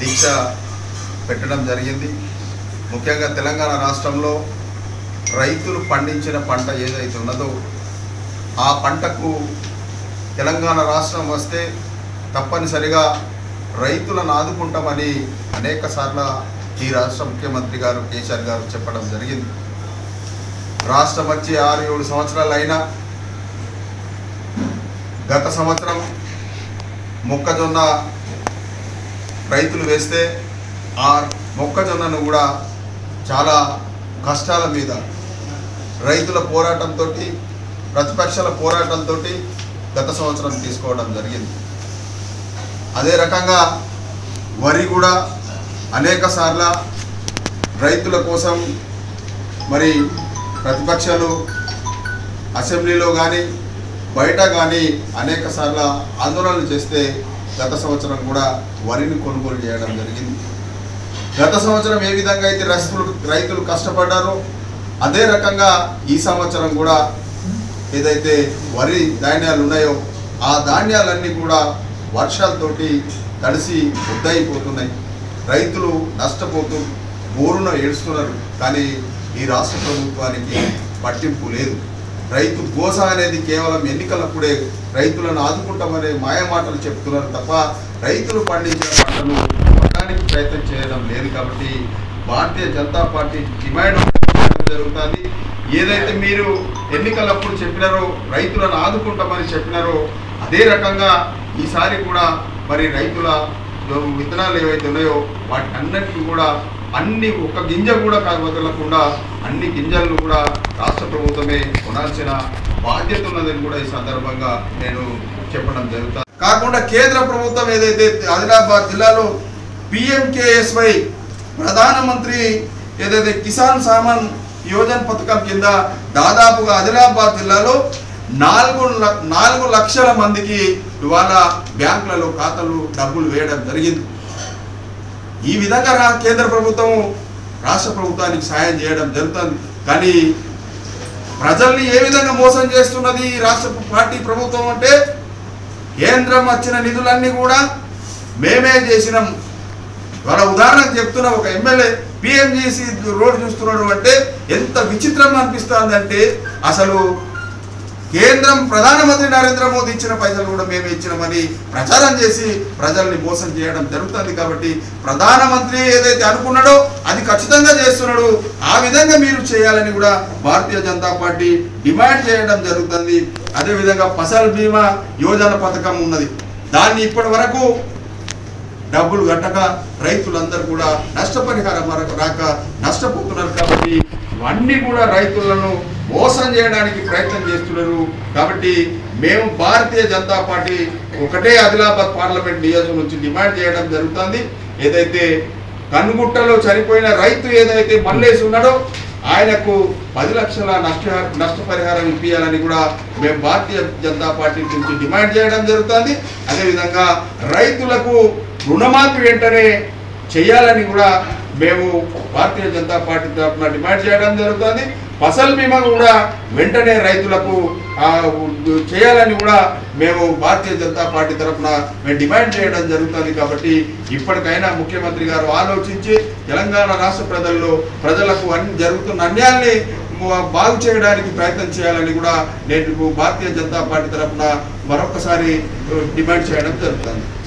దీక్ష పెట్టడం జరిగింది ముఖ్యంగా తెలంగాణ రాష్ట్రంలో రైతులు పండించిన పంట ఏదైతే ఉన్నదో ఆ పంటకు తెలంగాణ రాష్ట్రం వస్తే తప్పనిసరిగా రైతులను ఆదుకుంటామని అనేక సార్లు ఈ రాష్ట్ర ముఖ్యమంత్రి గారు కేసీఆర్ గారు చెప్పడం జరిగింది రాష్ట్రం వచ్చి ఆరు ఏడు సంవత్సరాలు అయినా గత సంవత్సరం మొక్కజొన్న రైతులు వేస్తే ఆ మొక్కజొన్నను కూడా చాలా కష్టాల మీద రైతుల పోరాటంతో ప్రతిపక్షాల పోరాటంతో గత సంవత్సరం తీసుకోవడం జరిగింది అదే రకంగా వరి కూడా అనేక సార్ల రైతుల కోసం మరి ప్రతిపక్షాలు అసెంబ్లీలో కానీ బయట కానీ అనేక సార్ల ఆందోళనలు చేస్తే గత సంవత్సరం కూడా వరిని కొనుగోలు చేయడం జరిగింది గత సంవత్సరం ఏ విధంగా అయితే రైతులు రైతులు కష్టపడ్డారో అదే రకంగా ఈ సంవత్సరం కూడా ఏదైతే వరి ధాన్యాలు ఉన్నాయో ఆ ధాన్యాలన్నీ కూడా వర్షాలతోటి తడిసి ముద్దయిపోతున్నాయి రైతులు నష్టపోతూ బోరున ఏడుస్తున్నారు కానీ ఈ రాష్ట్ర ప్రభుత్వానికి పట్టింపు లేదు రైతు గోస అనేది కేవలం ఎన్నికలప్పుడే రైతులను ఆదుకుంటామనే మాయమాటలు చెప్తున్నారు తప్ప రైతులు పండించిన పంటను కొనడానికి ప్రయత్నం చేయడం లేదు కాబట్టి భారతీయ జనతా పార్టీ డిమాండ్ చేయడం జరుగుతుంది ఏదైతే మీరు ఎన్నికలప్పుడు చెప్పినారో రైతులను ఆదుకుంటామని చెప్పినారో అదే రకంగా ఈసారి కూడా మరి రైతుల విత్తనాలు ఏవైతే ఉన్నాయో వాటి అన్నిటికీ కూడా అన్ని ఒక్క గింజ కూడా కా- వదలకుండా అన్ని గింజలను కూడా రాష్ట్ర ప్రభుత్వమే కొనాల్సిన బాధ్యత ఉన్నదని కూడా ఈ సందర్భంగా నేను చెప్పడం జరుగుతుంది కాకుండా కేంద్ర ప్రభుత్వం ఏదైతే ఆదిలాబాద్ జిల్లాలో పిఎంకేఎస్వై ప్రధానమంత్రి ఏదైతే కిసాన్ సామాన్ యోజన పథకం కింద దాదాపుగా ఆదిలాబాద్ జిల్లాలో నాలుగు ల- నాలుగు లక్షల మందికి ఇవాళ బ్యాంకులలో ఖాతాలు డబ్బులు వేయడం జరిగింది ఈ విధంగా రా- కేంద్ర ప్రభుత్వం రాష్ట్ర ప్రభుత్వానికి సాయం చేయడం జరుగుతుంది కానీ ప్రజల్ని ఏ విధంగా మోసం చేస్తున్నది ఈ రాష్ట్ర పార్టీ ప్రభుత్వం అంటే కేంద్రం వచ్చిన నిధులన్నీ కూడా మేమే చేసినాం వాళ్ళ ఉదాహరణకు చెప్తున్న ఒక ఎమ్మెల్యే పిఎంజీసీ రోడ్ చూస్తున్నాడు అంటే ఎంత విచిత్రంగా అనిపిస్తుందంటే అసలు కేంద్రం ప్రధానమంత్రి నరేంద్ర మోదీ ఇచ్చిన పైసలు కూడా మేమే ఇచ్చినామని ప్రచారం చేసి ప్రజల్ని మోసం చేయడం జరుగుతుంది కాబట్టి ప్రధానమంత్రి ఏదైతే అనుకున్నాడో అది ఖచ్చితంగా చేస్తున్నాడు ఆ విధంగా మీరు చేయాలని కూడా భారతీయ జనతా పార్టీ డిమాండ్ చేయడం జరుగుతుంది అదేవిధంగా ఫసల్ బీమా యోజన పథకం ఉన్నది దాన్ని ఇప్పటి వరకు డబ్బులు కట్టక రైతులందరూ కూడా నష్టపరిహారం వరకు రాక నష్టపోతున్నారు కాబట్టి ఇవన్నీ కూడా రైతులను మోసం చేయడానికి ప్రయత్నం చేస్తున్నారు కాబట్టి మేము భారతీయ జనతా పార్టీ ఒకటే ఆదిలాబాద్ పార్లమెంట్ నియోజకవర్గం నుంచి డిమాండ్ చేయడం జరుగుతుంది ఏదైతే కన్నుగుట్టలో చనిపోయిన రైతు ఏదైతే మల్లేసి ఉన్నాడో ఆయనకు పది లక్షల నష్ట నష్టపరిహారం ఇప్పించాలని కూడా మేము భారతీయ జనతా పార్టీ నుంచి డిమాండ్ చేయడం జరుగుతుంది అదేవిధంగా రైతులకు రుణమాఫీ వెంటనే చేయాలని కూడా మేము భారతీయ జనతా పార్టీ తరఫున డిమాండ్ చేయడం జరుగుతుంది ఫసల్ బీమా కూడా వెంటనే రైతులకు ఆ, చేయాలని కూడా మేము భారతీయ జనతా పార్టీ తరఫున మేము డిమాండ్ చేయడం జరుగుతుంది కాబట్టి ఇప్పటికైనా ముఖ్యమంత్రి గారు ఆలోచించి తెలంగాణ రాష్ట్ర ప్రజల్లో ప్రజలకు అన్ని జరుగుతున్న అన్యాయాన్ని బాగు చేయడానికి ప్రయత్నం చేయాలని కూడా నేను భారతీయ జనతా పార్టీ తరఫున మరొకసారి డిమాండ్ చేయడం జరుగుతుంది